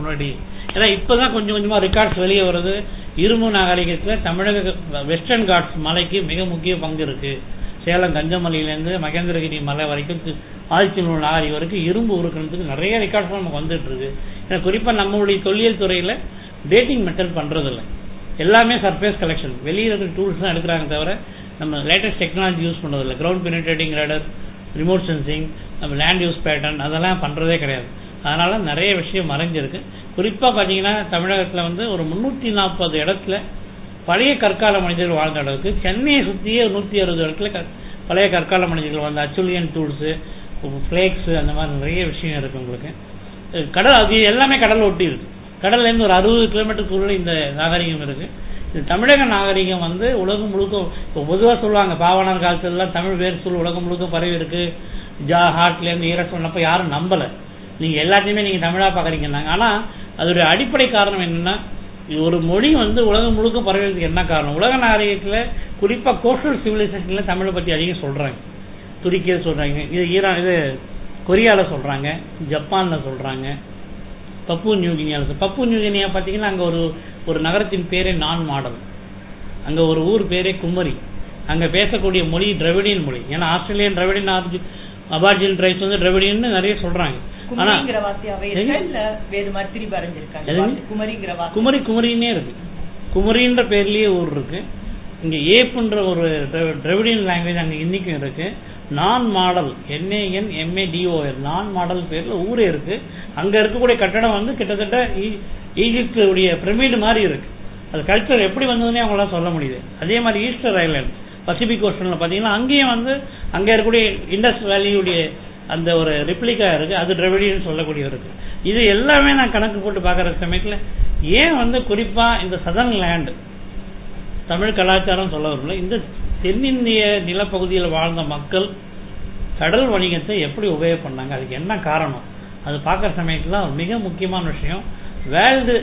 முன்னாடி ஏன்னா இப்பதான் கொஞ்சம் கொஞ்சமா ரெக்கார்ட்ஸ் வெளியே வருது இரும்பு நாகரிகத்துல தமிழக வெஸ்டர்ன் காட்ஸ் மலைக்கு மிக முக்கிய பங்கு இருக்கு சேலம் கஞ்சமலையிலேருந்து மகேந்திரகிரி மலை வரைக்கும் தி- ஆதிச்சநூல் நாகரிகம் வரைக்கும் இரும்பு உருக்கிறதுக்கு நிறைய ரெக்கார்ட்ஸ் நமக்கு வந்துட்டு இருக்கு ஏன்னா குறிப்பா நம்மளுடைய தொல்லியல் துறையில டேட்டிங் மெத்தட் பண்றது இல்ல எல்லாமே சர்ஃபேஸ் கலெக்ஷன் வெளியில இருக்கிற டூல்ஸ் தான் எடுக்கிறாங்க தவிர நம்ம லேட்டஸ்ட் டெக்னாலஜி யூஸ் பண்றது இல்ல ground penetrating radar remote sensing நம்ம லேண்ட் யூஸ் பேட்டர்ன் அதெல்லாம் பண்றதே கிடையாது அதனால நிறைய விஷயம் மறைஞ்சிருக்கு குறிப்பா பாத்தீங்கன்னா தமிழகத்துல வந்து ஒரு முன்னூத்தி நாற்பது இடத்துல பழைய கற்கால மனிதர்கள் வாழ்ந்த இடத்துக்கு சென்னையை சுற்றியே நூற்றி அறுபது இடத்துல க- பழைய கற்கால மனிதர்கள் வாழ்ந்த அச்சுலியன் டூல்ஸு ஃப்ளேக்ஸு அந்த மாதிரி நிறைய விஷயம் இருக்கு உங்களுக்கு அஹ் கடல் அது எல்லாமே கடல் ஒட்டி இருக்கு கடல்ல இருந்து ஒரு அறுபது கிலோமீட்டருக்குள்ள இந்த நாகரிகம் இருக்கு இந்த தமிழக நாகரிகம் வந்து உலகம் முழுக்க இப்போ பொதுவாக சொல்லுவாங்க பாவனார் காலத்துலலாம் தமிழ் வேர் சொல் உலகம் முழுக்க பரவி இருக்கு ஜா ஹார்ட்லேருந்து ஈர சொன்னப்போ யாரும் நம்பலை நீங்க எல்லாத்தையுமே நீங்க தமிழா பார்க்குறீங்கன்னாங்க ஆனா அதோடைய அடிப்படை காரணம் என்னன்னா இது ஒரு மொழி வந்து உலகம் முழுக்க பரவுறதுக்கு என்ன காரணம் உலக நாகரிகத்துல குறிப்பா கோஸ்டல் சிவிலைசேஷன்ல தமிழை பத்தி அதிகம் சொல்றாங்க துருக்கியில சொல்றாங்க இது ஈரான் இது கொரியால சொல்றாங்க ஜப்பான்ல சொல்றாங்க பப்பு நியூகினியால சொல்- பப்பு நியூகினியா பாத்தீங்கன்னா அங்க ஒரு ஒரு நகரத்தின் பேரே நான் மாடல் அங்க ஒரு ஊர் பேரே குமரி அங்க பேசக்கூடிய மொழி திராவிடியன் மொழி ஏன்னா ஆஸ்திரேலியன் திராவிடியன் அபார்ஜின் ட்ரைப்ஸ் வந்து திராவிடியன்னு நிறைய சொல்றாங்க ஆனா குமரிங்கிற வார்த்தையாவே இருக்கா இல்ல வேறு மாதிரி திருப்பி வரைஞ்சிருக்காங்க எதுங்க? வார்த்தை. குமரிங்கிற வார்த்தை குமரி குமரின்னே இருக்கு குமரின்ற பேர்லயே ஊர் இருக்கு இங்க ஏப்புன்ற ஒரு திர- திராவிடியன் லாங்குவேஜ் அங்க இன்னைக்கும் இருக்கு நான் மாடல் என்ஏஎன் எம்ஏடிஓஎல் நான் மாடல் பேர்ல ஊரே இருக்கு அங்க இருக்கக்கூடிய கட்டடம் வந்து கிட்டத்தட்ட ஈ- ஈஜிப்டுடைய பிரமிடு மாதிரி இருக்கு அது கல்ச்சர் எப்படி வந்ததுன்னே அவங்களால சொல்ல முடியுது அதே மாதிரி ஈஸ்டர் ஐலாண்ட் பசிபிக் ஓஷன்ல பாத்தீங்கன்னா அங்கேயும் வந்து அங்க இருக்கக்கூடிய இண்டஸ் வேலியுடைய அந்த ஒரு ரிப்ளிகா இருக்கு அது திராவிடியன் சொல்லக்கூடிய இருக்கு இது எல்லாமே நான் கணக்கு போட்டு பார்க்குற சமயத்துல ஏன் வந்து குறிப்பா இந்த சதர்ன் லேண்ட் தமிழ் கலாச்சாரம் சொல்ல வரல இந்த தென்னிந்திய நிலப்பகுதியில் வாழ்ந்த மக்கள் கடல் வணிகத்தை எப்படி உபயோக பண்ணாங்க அதுக்கு என்ன காரணம் அது பார்க்குற சமயத்துல ஒரு மிக முக்கியமான விஷயம் வேர்ல்டு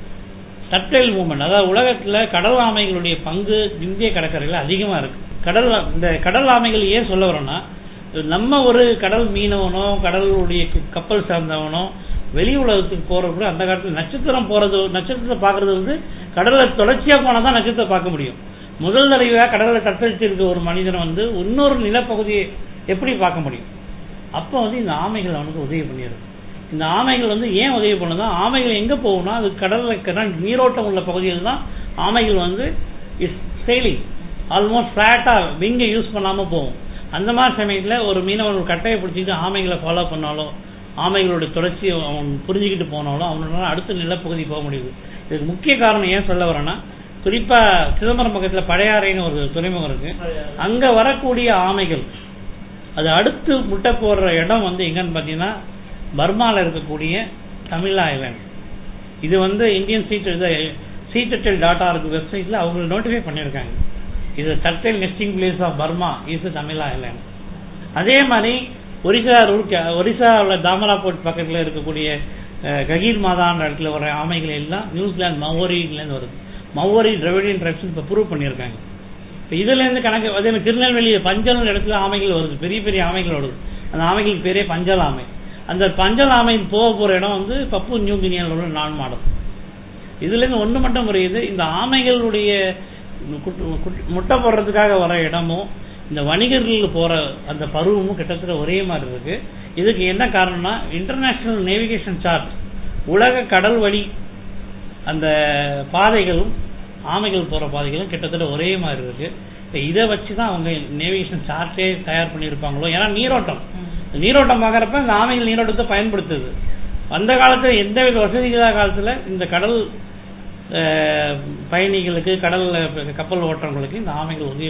டர்டைல் மூவ்மெண்ட் அதாவது உலகத்துல கடல் ஆமைகளுடைய பங்கு இந்திய கடற்கரையில் அதிகமா இருக்கு கடல் இந்த கடல் ஆமைகள் ஏன் சொல்ல வரோம்னா நம்ம ஒரு கடல் மீனவனோ கடலுடைய க- கப்பல் சார்ந்தவனோ வெளி உலகத்துக்கு போறது கூட அந்த காலத்துல நட்சத்திரம் போறது நட்சத்திரத்தை பார்க்கறது வந்து கடல்ல தொடர்ச்சியா போனா தான் நட்சத்திரத்தை பார்க்க முடியும் முதல் தடவையா கடல்ல தத்தளிச்சு இருக்க ஒரு மனிதன் வந்து இன்னொரு நிலப்பகுதியை எப்படி பார்க்க முடியும் அப்போ வந்து இந்த ஆமைகள் அவனுக்கு உதவி பண்ணியிருக்கு இந்த ஆமைகள் வந்து ஏன் உதவி பண்ணுதா ஆமைகள் எங்க போகும்னா அது கடல்ல இருக்கிற நீரோட்டம் உள்ள பகுதியில் தான் ஆமைகள் வந்து செயலிங் ஆல்மோஸ்ட் ஃபிளாட்டா விங்கை யூஸ் பண்ணாம போகும் அந்த மாதிரி சமயத்துல ஒரு மீனவன் ஒரு கட்டையை பிடிச்சிட்டு ஆமைகளை ஃபாலோ பண்ணாலோ ஆமைகளுடைய தொடர்ச்சி அவன் புரிஞ்சுக்கிட்டு போனாலும் அவனால அடுத்த நிலப்பகுதி போக முடியுது இதுக்கு முக்கிய காரணம் ஏன் சொல்ல வரேன்னா குறிப்பா சிதம்பரம் பக்கத்துல பழையாறைன்னு ஒரு துறைமுகம் இருக்கு அங்க வரக்கூடிய ஆமைகள் அது அடுத்து முட்டை போடுற இடம் வந்து எங்கன்னு பார்த்தீங்கன்னா பர்மால இருக்கக்கூடிய தமிழ் ஐலாண்ட் இது வந்து இந்தியன் சீட் சீட்டல் டாட்டா இருக்கு வெப்சைட்ல அவங்க நோட்டிஃபை பண்ணியிருக்காங்க இது turtle nesting place of Burma is Tamil island அதே மாதிரி ஒரிசா ரூட் ஒரிசாவில் தாமராபோர்ட் பக்கத்தில் இருக்கக்கூடிய அஹ், ககீர் மாதான்ற இடத்துல வர ஆமைகள் எல்லாம் நியூசிலாந்து மவோரியிலேருந்து வருது மவோரி திராவிடியன் ட்ரைப்ஸ் இப்போ ப்ரூவ் பண்ணியிருக்காங்க இப்போ இதுல இருந்து கணக்கு அதே மாதிரி திருநெல்வேலி பஞ்சல் இடத்துல ஆமைகள் வருது பெரிய பெரிய ஆமைகள் வருது அந்த ஆமைகளுக்கு பேரே பஞ்சல் ஆமை அந்த பஞ்சல் ஆமை போக போற இடம் வந்து பப்பு நியூ கினியாவில் உள்ள நான் மாடல் இதுல இருந்து ஒண்ணு மட்டும் புரியுது இந்த ஆமைகளுடைய குட்டு- குட்டு- முட்டை போடுறதுக்காக வர இடமும் இந்த வணிகர்கள் போற அந்த பருவமும் கிட்டத்தட்ட ஒரே மாதிரி இருக்கு இதுக்கு என்ன காரணம்னா இன்டர்நேஷனல் நேவிகேஷன் சார்ட் உலக கடல் வழி அந்த பாதைகளும் ஆமைகள் போற பாதைகளும் கிட்டத்தட்ட ஒரே மாதிரி இருக்கு இப்ப இதை வச்சு தான் அவங்க நேவிகேஷன் சார்ட்டே தயார் பண்ணியிருப்பாங்களோ ஏன்னா நீரோட்டம் நீரோட்டம் பார்க்கறப்ப இந்த ஆமைகள் நீரோட்டத்தை பயன்படுத்துது அந்த காலத்துல எந்தவித வசதி இல்லாத காலத்துல இந்த கடல் அஹ், பயணிகளுக்கு கடல்ல கப்பல் ஓட்டுறவங்களுக்கு இந்த ஆமைகள் உதவி